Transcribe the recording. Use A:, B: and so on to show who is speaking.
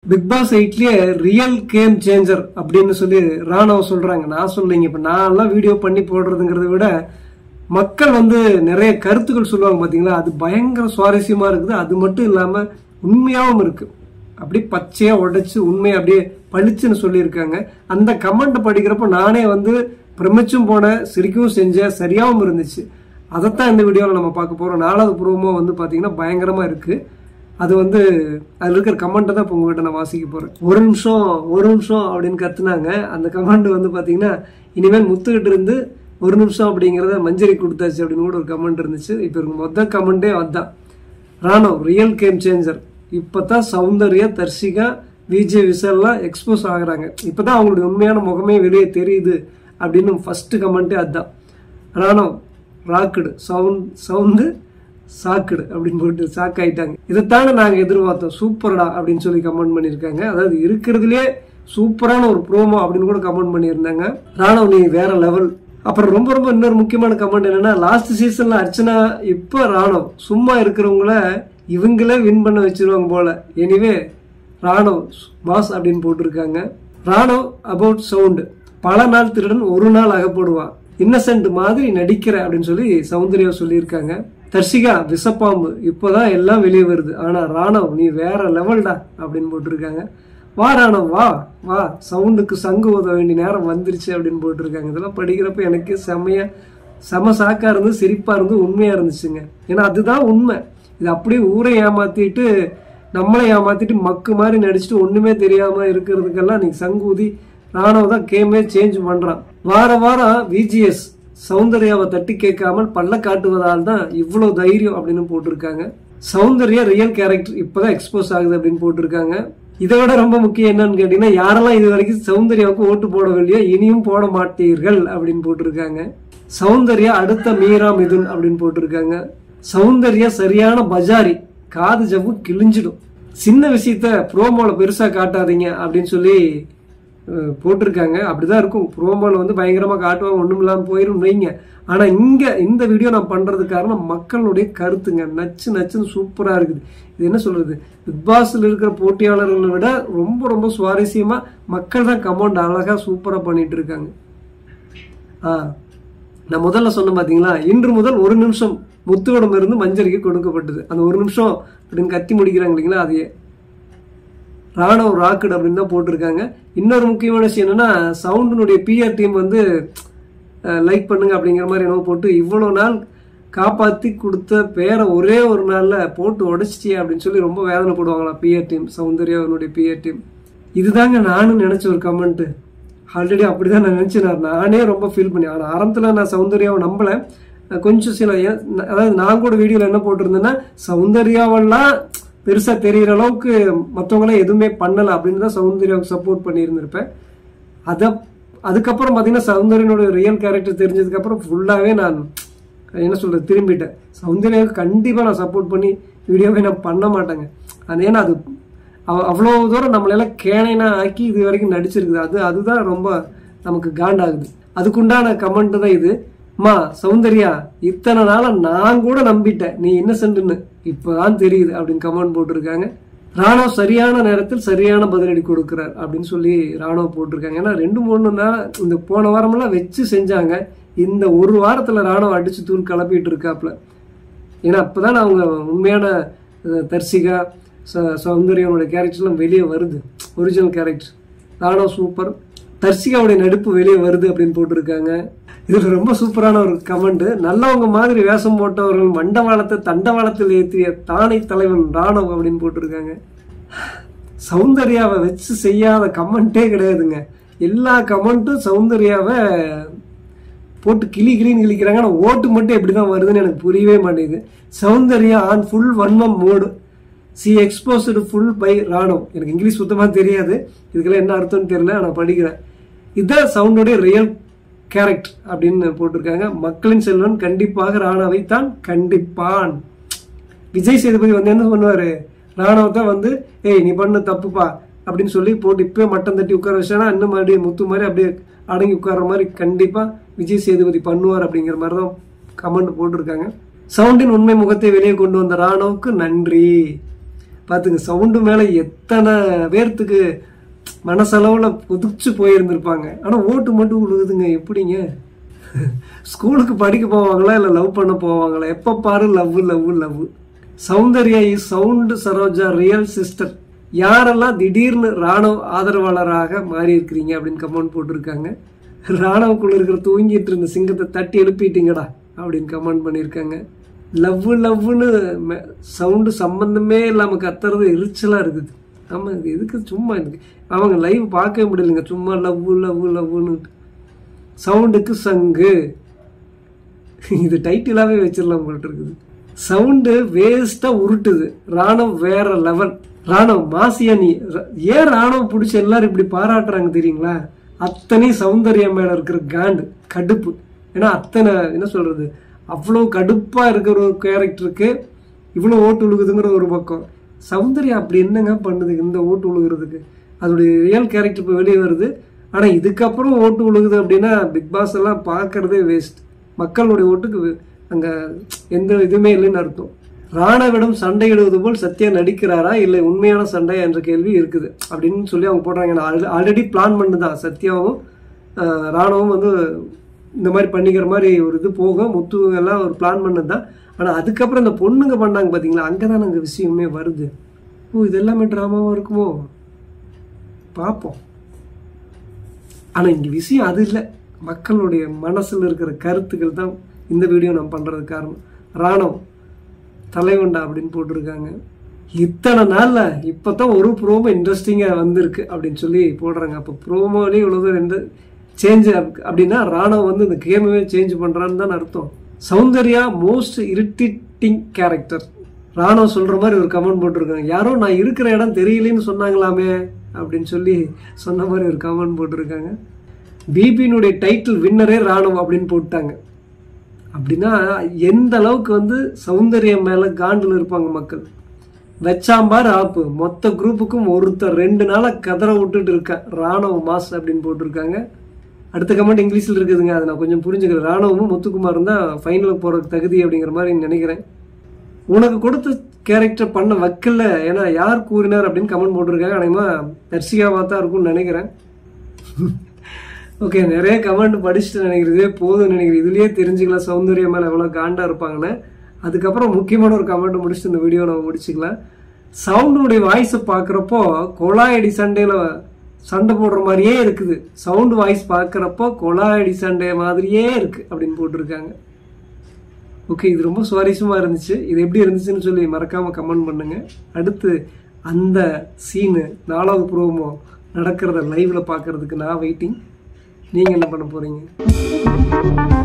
A: big Boss எயிட்லயே real game changer அப்படின்னு சொல்லி ராணவ் சொல்றாங்க நான் சொல்லிங்க இப்ப நான் எல்லாம் வீடியோ பண்ணி போடுறதுங்கிறத விட மக்கள் வந்து நிறைய கருத்துக்கள் சொல்லுவாங்க பாத்தீங்களா அது பயங்கர சுவாரஸ்யமா இருக்குது அது மட்டும் இல்லாம உண்மையாவும் இருக்கு அப்படியே பச்சையா உடைச்சு உண்மையை அப்படியே பளிச்சுன்னு சொல்லியிருக்காங்க அந்த கமெண்ட் படிக்கிறப்ப நானே வந்து பிரமிச்சும் போன சிரிக்கவும் செஞ்சேன் சரியாவும் இருந்துச்சு அதைத்தான் இந்த வீடியோவில் நம்ம பார்க்க போறோம் நாலாவது ப்ரோமோ வந்து பாத்தீங்கன்னா பயங்கரமா இருக்கு அது வந்து அதில் இருக்கிற கமெண்ட்டை தான் இப்போ உங்ககிட்ட நான் வாசிக்க போறேன் ஒரு நிமிஷம் ஒரு நிமிஷம் அப்படின்னு கத்துனாங்க அந்த கமெண்ட் வந்து பாத்தீங்கன்னா இனிமேல் முத்துக்கிட்டு இருந்து ஒரு நிமிஷம் அப்படிங்கிறத மஞ்சரி கொடுத்தாச்சு அப்படின்னு கூட ஒரு கமெண்ட் இருந்துச்சு இப்போ இருக்கு மொத்த கமெண்டே அதுதான் ராணோ ரியல் கேம் சேஞ்சர் இப்பதான் சௌந்தர்யா தர்ஷிகா விஜய் விசல்லாம் எக்ஸ்போஸ் ஆகுறாங்க இப்பதான் அவங்களுடைய உண்மையான முகமே வெளியே தெரியுது அப்படின்னு ஃபர்ஸ்ட் கமெண்ட்டே அதுதான் ராணோ ராக்குடு சவுண்ட் சவுண்டு சாக்குடு அப்படின்னு போட்டு சாக் ஆயிட்டாங்க இதைத்தானே நாங்க எதிர்பார்த்தோம் சூப்பர்டா அப்படின்னு சொல்லி கமெண்ட் பண்ணியிருக்காங்க அதாவது இருக்கிறதுலே சூப்பரான ஒரு ப்ரோமோ அப்படின்னு கூட கமெண்ட் பண்ணியிருந்தாங்க ராணவ் நீ வேற லெவல் அப்புறம் ரொம்ப ரொம்ப இன்னொரு முக்கியமான கமெண்ட் என்னன்னா லாஸ்ட் சீசன்ல அர்ச்சனா இப்ப ராணவ் சும்மா இருக்கிறவங்கள இவங்களே வின் பண்ண வச்சிருவாங்க போல எனிவே ராணவ் பாஸ் அப்படின்னு போட்டிருக்காங்க ராணவ் அபவுட் சவுண்ட் பல நாள் திருடன் ஒரு நாள் அகப்படுவான் இன்னசென்ட் மாதிரி நடிக்கிற அப்படின்னு சொல்லி சௌந்தர்யா சொல்லியிருக்காங்க தர்ஷிகா விசப்பாம்பு இப்போதான் எல்லாம் வெளியே வருது ஆனா ராணவ் நீ வேற லெவல்டா அப்படின்னு போட்டிருக்காங்க வா ராணவ் வா வா சவுண்டுக்கு சங்கு உத வேண்டிய நேரம் வந்துருச்சு அப்படின்னு போட்டிருக்காங்க இதெல்லாம் படிக்கிறப்ப எனக்கு செமையா செம சாக்கா இருந்து சிரிப்பா இருந்து உண்மையா இருந்துச்சுங்க ஏன்னா அதுதான் உண்மை இது அப்படியே ஊரை ஏமாத்திட்டு நம்மளை ஏமாத்திட்டு மக்கு மாதிரி நடிச்சுட்டு ஒண்ணுமே தெரியாம இருக்கிறதுக்கெல்லாம் நீ சங்கூதி ராணுவ தான் கேமே சேஞ்ச் பண்றான் வார வாரம் விஜிஎஸ் சௌந்தர்யாவை தட்டி கேட்காமல் பல்ல காட்டுவதால் தான் இவ்வளவு தைரியம் அப்படின்னு போட்டிருக்காங்க சௌந்தர்யா ரியல் கேரக்டர் இப்பதான் எக்ஸ்போஸ் ஆகுது அப்படின்னு போட்டிருக்காங்க இதை விட ரொம்ப முக்கியம் என்னன்னு கேட்டீங்கன்னா யாரெல்லாம் இது வரைக்கும் சௌந்தர்யாவுக்கு ஓட்டு போடவில்லையோ இனியும் போட மாட்டீர்கள் அப்படின்னு போட்டிருக்காங்க சௌந்தர்யா அடுத்த மீரா மிதுன் அப்படின்னு போட்டிருக்காங்க சௌந்தர்யா சரியான பஜாரி காது ஜவ்வு கிழிஞ்சிடும் சின்ன விஷயத்த ப்ரோமோல பெருசா காட்டாதீங்க அப்படின்னு சொல்லி அஹ், போட்டிருக்காங்க அப்படிதான் இருக்கும் ப்ரோமோல வந்து பயங்கரமா காட்டுவாங்க ஒண்ணும் இல்லாம போயிரும் வைங்க ஆனா இங்க இந்த வீடியோ நான் பண்றதுக்கு காரணம் மக்களுடைய கருத்துங்க நச்சு நச்சுன்னு சூப்பரா இருக்குது இது என்ன சொல்றது பிக் பாஸ்ல இருக்கிற போட்டியாளர்களை விட ரொம்ப ரொம்ப சுவாரஸ்யமா மக்கள் தான் கமெண்ட் அழகா சூப்பரா பண்ணிட்டு இருக்காங்க ஆ நான் முதல்ல சொன்னேன் பாத்தீங்களா இன்று முதல் ஒரு நிமிஷம் முத்துவிடம் இருந்து மஞ்சரிக்கு கொடுக்கப்பட்டது அந்த ஒரு நிமிஷம் அப்படின்னு கத்தி முடிக்கிறாங்க இல்லைங்களா அதையே ராணுவ ராக்கெட் அப்படின்னு தான் போட்டிருக்காங்க இன்னொரு முக்கியமான விஷயம் என்னன்னா சவுண்டினுடைய பிஆர் டீம் வந்து லைக் பண்ணுங்க அப்படிங்கிற மாதிரி என்னவோ போட்டு இவ்வளோ நாள் காப்பாத்தி கொடுத்த பேரை ஒரே ஒரு நாள்ல போட்டு உடைச்சிட்டியே அப்படின்னு சொல்லி ரொம்ப வேதனைப்படுவாங்களா பிஆர் டீம் சௌந்தர்யாவினுடைய பிஆர் டீம் இதுதாங்க நானும் நினைச்ச ஒரு கமெண்ட் ஆல்ரெடி அப்படிதான் நான் நினைச்சேன் நான் நானே ரொம்ப ஃபீல் பண்ணி ஆனால் ஆரம்பத்தில் நான் சௌந்தர்யாவை நம்பல நான் கொஞ்சம் சில ஏ- அதாவது நான் கூட வீடியோவில் என்ன போட்டிருந்தேன்னா சௌந்தர்யாவெல்லாம் பெருசா தெரியற அளவுக்கு மற்றவங்களாம் எதுவுமே பண்ணல அப்படின்னு தான் சௌந்தர்யாவுக்கு சப்போர்ட் பண்ணியிருந்திருப்பேன் அத அதுக்கப்புறம் பார்த்தீங்கன்னா சௌந்தர்யனோட ரியல் கேரக்டர் தெரிஞ்சதுக்கு அப்புறம் ஃபுல்லாவே நான் என்ன சொல்றது திரும்பிட்டேன் சௌந்தர்யாவுக்கு கண்டிப்பா நான் சப்போர்ட் பண்ணி வீடியோவே நான் பண்ண மாட்டேங்க அது ஏன்னா அது அவ- அவ்வளவு தூரம் நம்மளெல்லாம் கேனைனா ஆக்கி இது வரைக்கும் நடிச்சிருக்குது அது அதுதான் ரொம்ப நமக்கு காண்டாகுது அதுக்குண்டான கமெண்ட் தான் இது மா சௌந்தர்யா இத்தனை நாளா நான் கூட நம்பிட்டேன் நீ இன்னசென்ட்னு இப்பதான் தெரியுது அப்படின்னு கமெண்ட் போட்டிருக்காங்க ராணுவ சரியான நேரத்தில் சரியான பதிலடி கொடுக்கிறார் அப்படின்னு சொல்லி ராணுவ போட்டிருக்காங்க ஏன்னா ரெண்டு மூணு நாள் இந்த போன வாரமெல்லாம் வச்சு செஞ்சாங்க இந்த ஒரு வாரத்துல ராணுவ அடிச்சு தூள் கிளப்பிட்டு இருக்காப்ல ஏன்னா அப்பதான் அவங்க உண்மையான அஹ், தர்சிகா ச- சௌந்தர்யாவோட கேரக்டர்லாம் வெளியே வருது ஒரிஜினல் கேரக்டர் ராணுவ சூப்பர் தர்சிகாவுடைய நடிப்பு வெளியே வருது அப்படின்னு போட்டிருக்காங்க இதுல ரொம்ப சூப்பரான ஒரு கமெண்ட் நல்லவங்க மாதிரி வேஷம் போட்டவர்கள் மண்டவாளத்தை தண்டவாளத்தில் ஏற்றிய தானை தலைவன் ராணுவ அப்படின்னு போட்டிருக்காங்க சௌந்தர்யாவை வச்சு செய்யாத கமெண்ட்டே கிடையாதுங்க எல்லா கமெண்ட்டும் சௌந்தர்யாவை போட்டு கிளி கிளின்னு கிளிக்கிறாங்க ஆனால் ஓட்டு மட்டும் எப்படி தான் வருதுன்னு எனக்கு புரியவே மாட்டேங்குது சௌந்தர்யா ஆன் ஃபுல் வன்மம் mode see exposed full by ராணுவம் எனக்கு இங்கிலீஷ் சுத்தமாக தெரியாது இதுக்கெல்லாம் என்ன அர்த்தம்னு தெரியல நான் படிக்கிறேன் இதுதான் சவுண்டோடைய ரியல் கேரக்டர் அப்படின்னு போட்டிருக்காங்க மக்களின் செல்வன் கண்டிப்பாக ராணாவை தான் கண்டிப்பான் விஜய் சேதுபதி வந்து என்ன பண்ணுவாரு ராணுவ தான் வந்து ஏய் நீ பண்ண தப்புப்பா அப்படின்னு சொல்லி போட்டு இப்பவே மட்டம் தட்டி உட்கார வச்சானா இன்னும் மறுபடியும் முத்து மாதிரி அப்படியே அடங்கி உட்கார்ற மாதிரி கண்டிப்பா விஜய் சேதுபதி பண்ணுவார் அப்படிங்கிற மாதிரி தான் கமெண்ட் போட்டிருக்காங்க சவுண்டின் உண்மை முகத்தை வெளியே கொண்டு வந்த ராணுவுக்கு நன்றி பார்த்துங்க சவுண்டு மேலே எத்தனை பேர்த்துக்கு மனசளவில் கொதிச்சு போயிருந்திருப்பாங்க ஆனால் ஓட்டு மட்டும் விழுகுதுங்க எப்படிங்க ஸ்கூலுக்கு படிக்க போவாங்களா இல்லை லவ் பண்ண போவாங்களா எப்போ பாரு love love love Soundarya is sound Saroja real sister யாரெல்லாம் திடீர்னு ராணுவ ஆதரவாளராக மாறி இருக்கிறீங்க அப்படின்னு கமெண்ட் போட்டிருக்காங்க ராணுவக்குள்ள இருக்கிற தூங்கிட்டு இருந்த சிங்கத்தை தட்டி எழுப்பிட்டீங்கடா அப்படின்னு கமெண்ட் பண்ணியிருக்காங்க லவ் லவ்னு சவுண்டு சம்பந்தமே இல்லாமல் கத்துறது எரிச்சலாக இருக்குது ஆமாம் இது எதுக்கு சும்மா இருக்கு அவங்க லைவ் பார்க்கவே முடியலைங்க சும்மா லவ் லவ் லவ்னு சவுண்டுக்கு சங்கு இது டைட்டிலாகவே வச்சிடலாம் போட்டு இருக்குது சவுண்டு வேஸ்ட்டாக உருட்டுது ராணுவம் வேற லெவல் ராணுவம் மாசியா நீ ர- ஏன் ராணுவம் பிடிச்ச எல்லாரும் இப்படி பாராட்டுறாங்க தெரியுங்களா அத்தனை சௌந்தர்யம் மேல இருக்கிற காண்டு கடுப்பு ஏன்னா அத்தனை என்ன சொல்றது அவ்வளோ கடுப்பா இருக்கிற ஒரு கேரக்டருக்கு இவ்வளோ ஓட்டு உழுகுதுங்கிற ஒரு பக்கம் சௌந்தர்யா அப்படி என்னங்க பண்ணுது இந்த ஓட்டு உழுகுறதுக்கு அதோடைய ரியல் கேரக்டர் இப்போ வெளியே வருது ஆனால் இதுக்கப்புறம் ஓட்டு உழுகுது அப்படின்னா பிக் பாஸ் எல்லாம் பார்க்கறதே வேஸ்ட் மக்களுடைய ஓட்டுக்கு வே- அங்க எந்த இதுவுமே இல்லைன்னு அர்த்தம் ராணவிடம் சண்டையிடுவது போல் சத்யா நடிக்கிறாரா இல்லை உண்மையான சண்டை என்ற கேள்வி இருக்குது அப்படின்னு சொல்லி அவங்க போடுறாங்க ஆல்ரெடி பிளான் பண்ணுதான் சத்யாவும் ஆஹ், ராணுவும் வந்து இந்த மாதிரி பண்ணிக்கிற மாதிரி ஒரு இது போகும் முத்து எல்லாம் ஒரு பிளான் பண்ணது தான் ஆனால் அதுக்கப்புறம் இந்த பொண்ணுங்க பண்ணாங்க பார்த்தீங்களா அங்கே தான் அங்கே விஷயமே வருது ஓ இது எல்லாமே ட்ராமாவாக இருக்குமோ பார்ப்போம் ஆனால் இங்கே விஷயம் அது இல்லை மக்களுடைய மனசில் இருக்கிற கருத்துக்கள் தான் இந்த வீடியோ நான் பண்ணுறதுக்கு காரணம் ராணுவம் தலைவண்டா அப்படின்னு போட்டிருக்காங்க இத்தனை நாள்ல இப்பதான் ஒரு ப்ரோமோ இன்ட்ரெஸ்டிங்கா வந்திருக்கு அப்படின்னு சொல்லி போடுறாங்க அப்போ ப்ரோமோலேயே இவ்வளவு ரெண்டு சேஞ்ச் அப்படின்னா ராணுவம் வந்து இந்த கேமையே சேஞ்ச் பண்றான்னு தான் அர்த்தம் சௌந்தர்யா மோஸ்ட் இரிட்டிட்டிங் கேரக்டர் ராணுவம் சொல்ற மாதிரி ஒரு கமெண்ட் போட்டிருக்காங்க யாரோ நான் இருக்கிற இடம் தெரியலன்னு சொன்னாங்களாமே அப்படின்னு சொல்லி சொன்ன மாதிரி ஒரு கமெண்ட் போட்டிருக்காங்க பிபியினுடைய டைட்டில் வின்னரே ராணுவம் அப்படின்னு போட்டாங்க அப்படின்னா எந்த அளவுக்கு வந்து சௌந்தர்யம் மேல காண்டில் இருப்பாங்க மக்கள் வச்சாம்பார் ஆப்பு மொத்த குரூப்புக்கும் ஒருத்தர் ரெண்டு நாளா கதற விட்டுட்டு இருக்கேன் ராணுவ மாஸ் அப்படின்னு போட்டிருக்காங்க அடுத்த கமெண்ட் இங்கிலீஷ்ல இருக்குதுங்க அதை நான் கொஞ்சம் புரிஞ்சுக்கிறேன் ராணுவமும் முத்துக்குமாரும் தான் ஃபைனலுக்கு போறதுக்கு தகுதி அப்படிங்கிற மாதிரி நினைக்கிறேன் உனக்கு கொடுத்த கேரக்டர் பண்ண வைக்கல ஏன்னா யார் கூறினார் அப்படின்னு கமெண்ட் போட்டிருக்காங்க அனைமா தர்சிகாவா தான் இருக்கும்னு நினைக்கிறேன் ஓகே நிறைய கமெண்ட் படிச்சுட்டு நினைக்கிறதே போதும் நினைக்கிறேன் இதுலயே தெரிஞ்சுக்கலாம் சௌந்தர்யம் மேல எவ்வளவு காண்டா இருப்பாங்கன்னு அதுக்கப்புறம் முக்கியமான ஒரு கமெண்ட் முடிச்சுட்டு இந்த வீடியோ நம்ம முடிச்சுக்கலாம் சவுண்டுடைய வாய்ஸை பார்க்குறப்போ கொலாயடி சண்டையில சண்டை போடுற மாதிரியே இருக்குது சவுண்ட் வாய்ஸ் பார்க்குறப்போ கொலாயடி சண்டை மாதிரியே இருக்கு அப்படின்னு போட்டிருக்காங்க ஓகே இது ரொம்ப சுவாரஸ்யமா இருந்துச்சு இது எப்படி இருந்துச்சுன்னு சொல்லி மறக்காம கமெண்ட் பண்ணுங்க அடுத்து அந்த சீனு நாலாவது ப்ரோமோ நடக்கிறத லைவ்ல பார்க்கறதுக்கு நான் வெயிட்டிங் நீங்க என்ன பண்ண போறீங்க